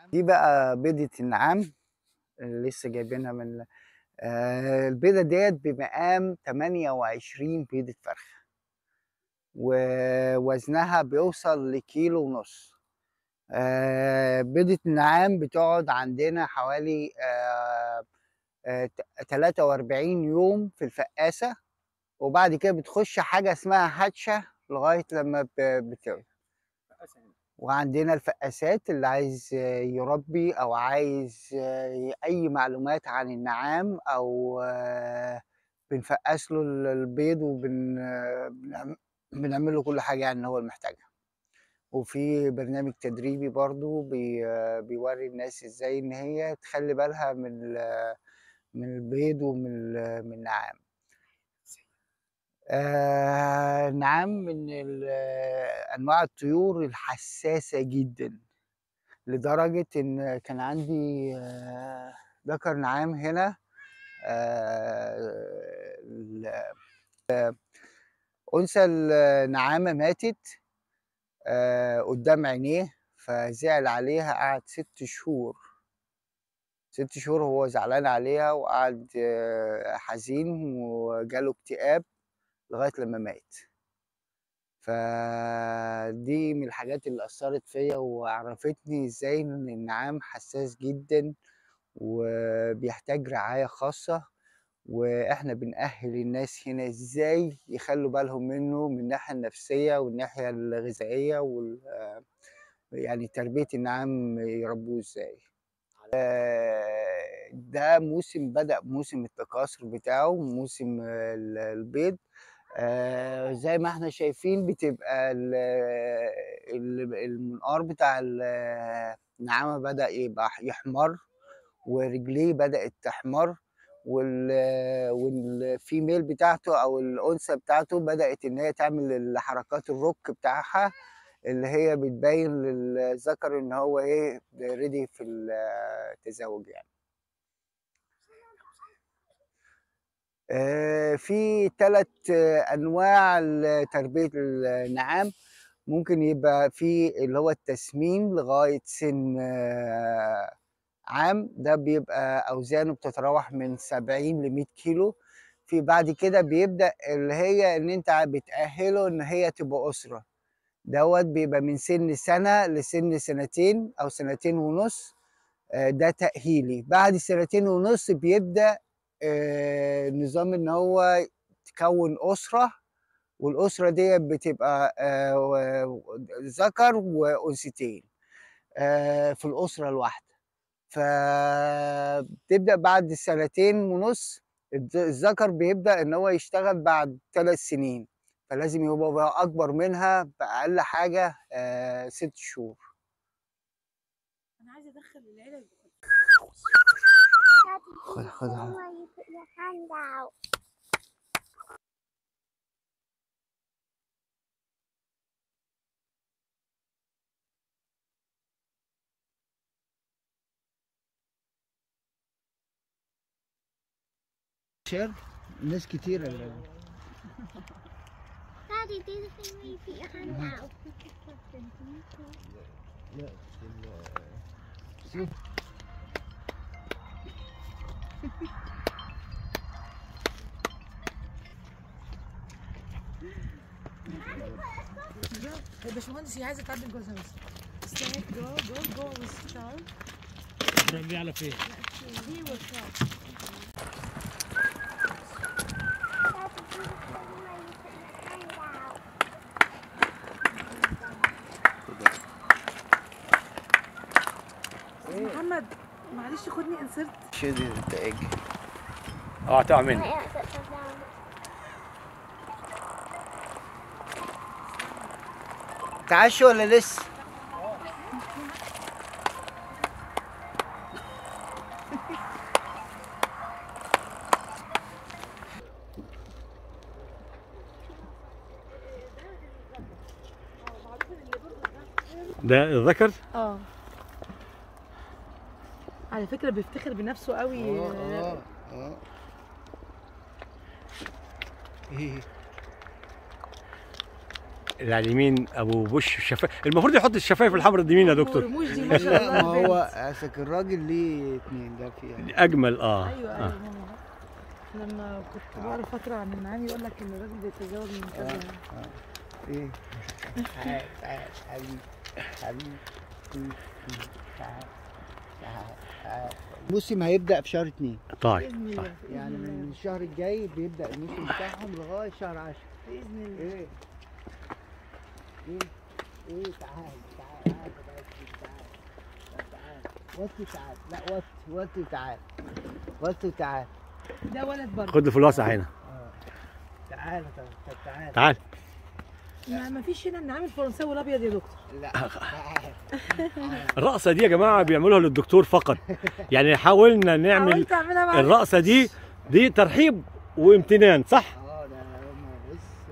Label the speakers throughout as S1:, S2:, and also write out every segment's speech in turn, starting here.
S1: دي بقى بيضة النعام اللي لسه جايبينها من آه البيضة ديت بمقام 28 بيضة فرخة ووزنها بيوصل لكيلو ونص آه بيضة النعام بتقعد عندنا حوالي آه آه 43 يوم في الفقاسة وبعد كده بتخش حاجة اسمها هاتشة لغاية لما بتولد وعندنا الفقاسات اللي عايز يربي او عايز اي معلومات عن النعام او بنفقس له البيض وبنعمل له كل حاجه يعني هو محتاجها وفي برنامج تدريبي برضو بي بيوري الناس ازاي ان هي تخلي بالها من من البيض ومن من النعام آه نعم من انواع الطيور الحساسه جدا لدرجه ان كان عندي آه ذكر نعام هنا آه انثى النعامه ماتت آه قدام عينيه فزعل عليها قعد ست شهور ست شهور هو زعلان عليها وقعد آه حزين وجاله اكتئاب لغايه لما مات فدي من الحاجات اللي اثرت فيا وعرفتني ازاي ان النعام حساس جدا وبيحتاج رعايه خاصه واحنا بنأهل الناس هنا ازاي يخلوا بالهم منه من الناحيه النفسيه والناحيه الغذائيه وال يعني تربيه النعام يربوه ازاي ده موسم بدأ موسم التكاثر بتاعه موسم البيض آه زي ما احنا شايفين بتبقى المنقار بتاع النعامة بدأ يبقى يحمر ورجليه بدأت تحمر والفيميل بتاعته او الانثى بتاعته بدأت ان هي تعمل حركات الروك بتاعها اللي هي بتبين للذكر ان هو ايه ريدي في التزاوج يعني في ثلاث انواع لتربيه النعام ممكن يبقى في اللي هو التسمين لغايه سن عام ده بيبقى اوزانه بتتراوح من 70 ل 100 كيلو في بعد كده بيبدا اللي هي ان انت بتاهله ان هي تبقى اسره دوت بيبقى من سن سنه لسن سنتين او سنتين ونص ده تاهيلي بعد سنتين ونص بيبدا آه نظام ان هو تكون اسره والاسره دي بتبقى آه ذكر وانثيتين آه في الاسره الواحده فبتبدا بعد سنتين ونص الذكر بيبدا ان هو يشتغل بعد ثلاث سنين فلازم يبقى اكبر منها باقل حاجه ست شهور
S2: انا عايزه ادخل العيله
S1: خد خدها شير ناس كتيرة
S3: Daddy, do the thing where you put your hand out.
S1: لا شوف
S2: الباشمهندس هي عايزه تعدل جوزها بس استنى جو جو جو وستار
S4: تربيه على فين؟
S2: هي والكاب محمد معلش خدني انسرت
S1: شدي النتائج
S4: اه هتقع مني
S3: Yeah, sit down.
S1: تعشوا ولا لسه؟
S4: ده الذكر
S2: اه على فكره بيفتخر بنفسه قوي
S1: اه اه ايه
S4: اللي على اليمين ابو بوش شفايف المفروض يحط الشفايف الحمراء دي مين يا دكتور
S2: رموش دي ما شاء
S1: لا
S2: الله
S1: ما
S2: البنت.
S1: هو اسك الراجل ليه اتنين ده فيها
S4: اجمل اه,
S2: ايوه
S4: آه.
S2: ايوه ماما. لما كنت بقرا فتره عن النعام يقول لك ان الراجل بيتزوج من كذا
S1: ايه تعال تعال حبيبي حبيبي تعال تعال تعال الموسم هيبدأ في شهر اتنين
S4: طيب
S2: باذن الله بإذن
S1: يعني
S2: الله.
S1: من الشهر الجاي بيبدأ الموسم بتاعهم لغاية شهر عشرة
S2: باذن الله
S1: ايه ايه ايه تعال تعال تعال تعال تعال وطي تعال لا وطي وطي تعال وطي تعال
S2: ده ولد برضه
S4: خد الفلوسه هنا
S1: تعال طب تعال
S4: تعال
S2: ما ما فيش هنا النعام الفرنساوي الابيض يا دكتور
S1: لا تعال
S4: الرقصه دي يا جماعه بيعملوها للدكتور فقط يعني حاولنا نعمل
S2: حاولت اعملها مع
S4: الرقصه دي دي ترحيب وامتنان صح
S1: اه ده هم بص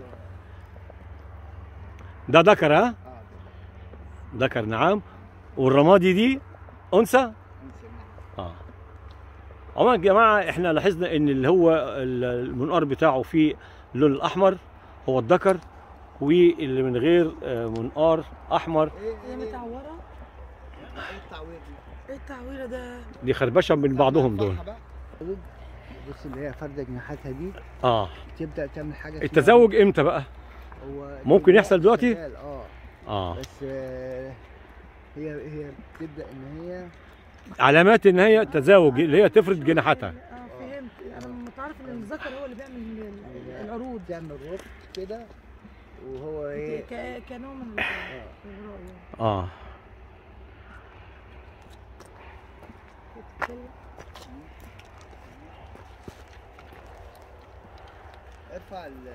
S4: ده ذكر ها
S1: اه
S4: ذكر نعم والرمادي دي انثى
S1: انسى
S4: اه عموما يا جماعه احنا لاحظنا ان اللي هو ال- المنقار بتاعه فيه اللون الاحمر هو الذكر واللي من غير آه، منقار احمر
S2: هي متعوره
S1: ايه التعوير دي؟
S2: ايه التعويره ده
S4: دي خربشه من بعضهم دول
S1: نرفعها بقى. بص اللي هي فردة جناحاتها دي
S4: اه
S1: تبدأ تعمل حاجة اسمها-
S4: التزوج امتى بقى
S1: هو
S4: ممكن يحصل دلوقتي؟
S1: شغال، اه
S4: اه
S1: بس آه، هي هي بتبدأ ان هي
S4: علامات ان هي تزاوج اللي هي تفرد جناحاتها
S2: اه فهمت انا متعرف ان الذكر هو اللي بيعمل ال- العروض
S1: تعمل ربط كده وهو ايه
S2: ك- كنوع من ال- الإغراء يعني.
S4: اه
S1: ارفع ال-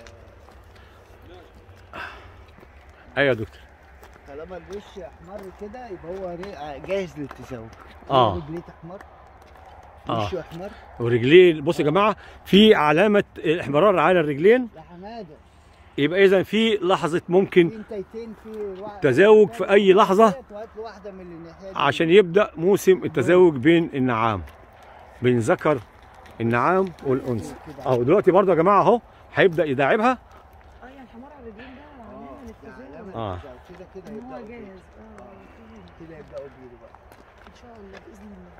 S4: ايوه يا دكتور
S1: طالما الوش احمر كده يبقى هو ري- جاهز للتزاوج
S4: آه.
S1: رجليه احمر
S4: آه.
S1: وشه احمر
S4: ورجليه بصوا يا جماعه في علامه الاحمرار على الرجلين
S1: يا حماده
S4: يبقى اذا في لحظه
S1: في
S4: ممكن
S1: انتيتين في وا-
S4: تزاوج في أي لحظة.
S1: وهات له واحده من الناحيه دي.
S4: عشان يبدا موسم التزاوج بين النعام بين ذكر النعام والانثى اهو دلوقتي برضه يا جماعه اهو هيبدا يداعبها
S2: اه يعني الحمار على الرجلين ده علامه
S1: اه
S2: للتزاوج
S1: علامة
S4: آه.
S1: التزاوج. كده كده
S2: ان هو
S1: يبدأوا
S2: جاهز
S1: بيه.
S2: اه فهمت.
S1: كده يبداوا بيه بقى
S2: ان شاء الله باذن الله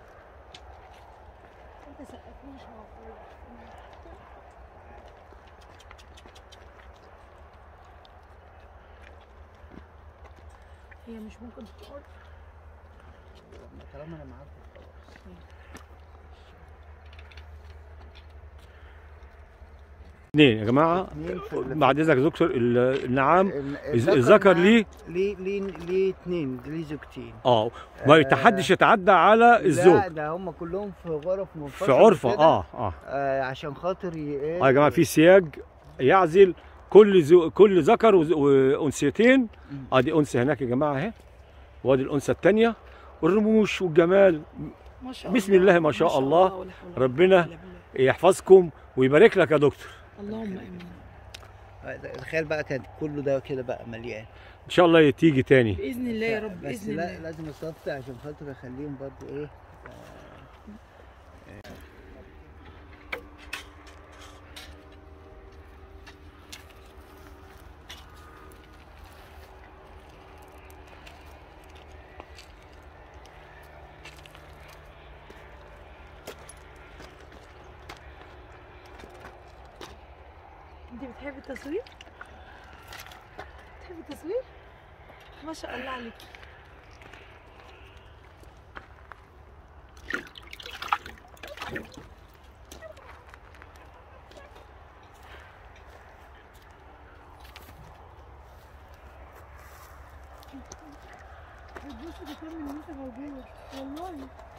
S2: انت سقفني مش معقول هي مش ممكن تقعد
S1: طالما انا معاك خلاص
S4: اثنين يا جماعه
S1: اتنين في ال-
S4: بعد اذنك يا دكتور ال- النعام
S1: ال-
S4: الذكر
S1: معاه
S4: ليه
S1: ليه ليه ليه اتنين ليه زوجتين
S4: اه ما يتحدش يتعدى على الزوج
S1: لا ده هم كلهم في غرف
S4: في
S1: منفصله
S4: عرفه
S1: كده،
S4: اه اه
S1: آه عشان خاطر ي- ايه
S4: اه يا جماعه في سياج يعزل كل زو... كل ذكر وز- وانثيتين اه دي انثى هناك يا جماعه اهي وادي الانثى الثانيه والرموش والجمال
S2: ما شاء
S4: بسم الله ما شاء الله.
S2: ولا حول ولا
S4: ربنا
S2: قوة إلا بالله.
S4: يحفظكم ويبارك لك يا دكتور
S2: اللهم امين
S1: آه، تخيل بقى كان كله ده كده بقى مليان
S4: ان شاء الله تيجي تاني
S2: باذن الله يا رب
S1: بس
S2: باذن
S1: لا
S2: الله
S1: لازم اصفي عشان خاطر اخليهم برضو ايه
S2: انت بتحبي التصوير بتحبي التصوير ما شاء الله عليك بتبصي بتعمل ان انت موجود والله